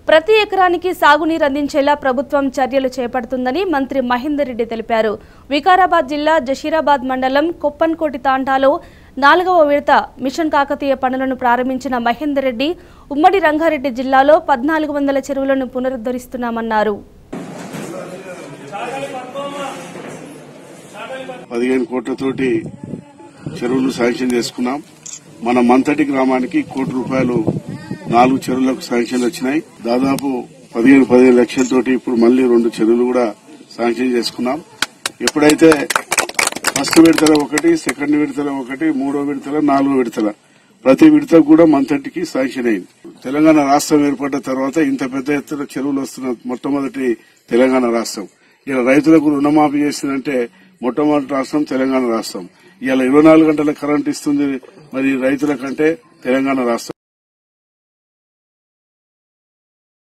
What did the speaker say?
ప్రతి ఎకరానికి సాగునీరు అందించేలా ప్రభుత్వం చర్యలు చేపడుతుందని మంత్రి మహేందర్ రెడ్డి తెలిపారు వికారాబాద్ జిల్లా జషీరాబాద్ మండలం కొప్పన్కోటి తాండాలో నాలుగవ విడత మిషన్ కాకతీయ పనులను ప్రారంభించిన మహేందర్ రెడ్డి ఉమ్మడి రంగారెడ్డి జిల్లాలో పద్నాలుగు వందల చెరువులను పునరుద్ధరిస్తున్నామన్నారు పదిహేను కోట్లతోటి చెరువులు శాంక్షన్ చేసుకున్నాం మన మంతటి గ్రామానికి కోటి రూపాయలు నాలుగు చెరువులకు శాంక్షన్ వచ్చినాయి దాదాపు పదిహేను పదిహేను లక్షలతోటి ఇప్పుడు మళ్లీ రెండు చెరువులు కూడా శాంక్షన్ చేసుకున్నాం ఎప్పుడైతే ఫస్ట్ విడతల ఒకటి సెకండ్ విడతల ఒకటి మూడో విడతల నాలుగో విడతల ప్రతి విడత కూడా మంతటికి శాంక్షన్ అయింది తెలంగాణ రాష్ట్రం ఏర్పడ్డ తర్వాత ఇంత పెద్ద ఎత్తున చెరువులు వస్తున్న మొట్టమొదటి తెలంగాణ రాష్ట్రం ఇలా రైతులకు రుణమాఫీ చేసిందంటే మొట్టమొదటి రాష్ట్రం తెలంగాణ రాష్ట్రం ఇలా ఇరవై నాలుగు గంటల కరెంట్ ఇస్తుంది మరి రైతుల కంటే తెలంగాణ రాష్ట్రం